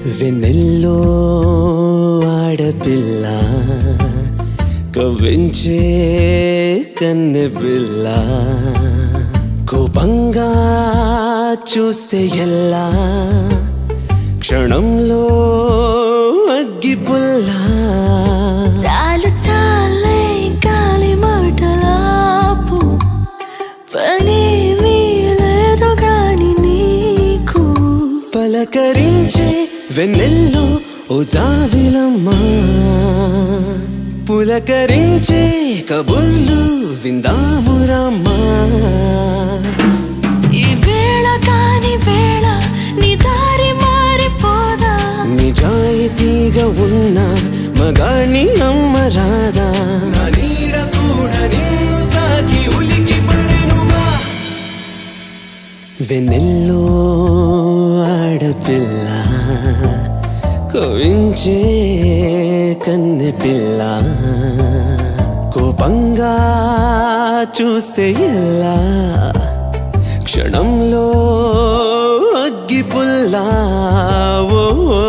వెన్నెల్లో ఆడపిల్ల కవ్వించే కన్నె పిల్ల కోపంగా చూస్తే ఎలా క్షణంలో అగ్గి పుల్లా చాలు చాలే గాలి మాటలాపు పని లేదు గాని నీకు పలకరించే వెన్నెల్లో ఓ జాబిలమ్మా పులకరించే కబుర్లు విందామురమ్మా ఈ వేళ కాని వేళ నీ దారి మారిపోదా నిజాయితీగా ఉన్న మగాణ్ణి నమ్మరాదా నా నీడ కూడా నిన్ను తాకి ఉలికి పడెనుగా వెన్నెల్లో ఆడపిల్ల కోవించే కన్నె పిల్ల కోపంగా చూస్తే ఎలా క్షణంలో అగ్గి పుల్లా ఓ ఓ.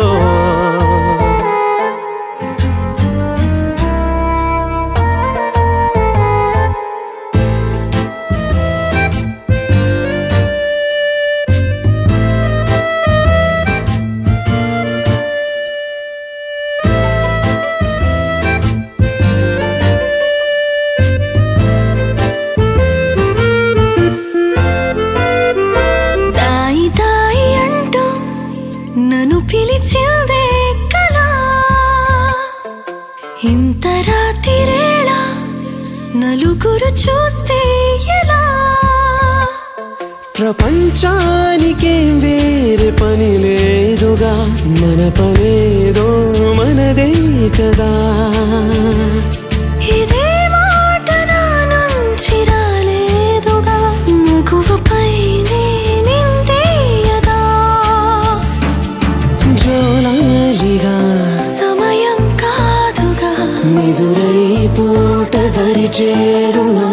దాయి దాయి అంటూ నన్ను పిలిచిందే కలా ఇంత రాతిరేళ నలుగురు చూస్తే ఎలా ప్రపంచానికేం వేరే పని లేదుగా మన పనేదో మనదే కదా ఇదే మాట నా నుంచి రాలేదుగా మగువపై నిందేయదా జోలాలిగా సమయం కాదుగా నిదురై పూట దరి చేరునా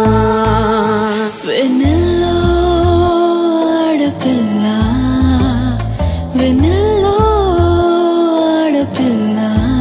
వెన్నెల్లో ఆడపిల్ల వెన్నెల్లో ఆడపిల్ల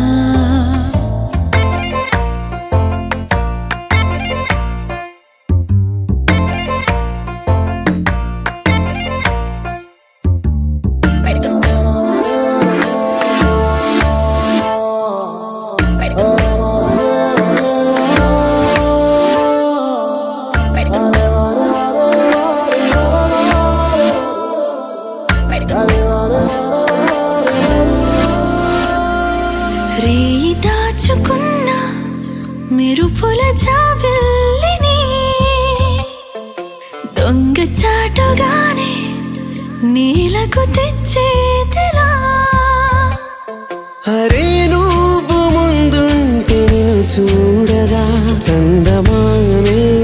రేయి దాచుకున్న మెరుపుల జాబిల్లిని దొంగ చాటుగానే నేలకు తెచ్చేదిలా అరే నువ్వు ముందుంటే నిన్ను చూడగా చందమామే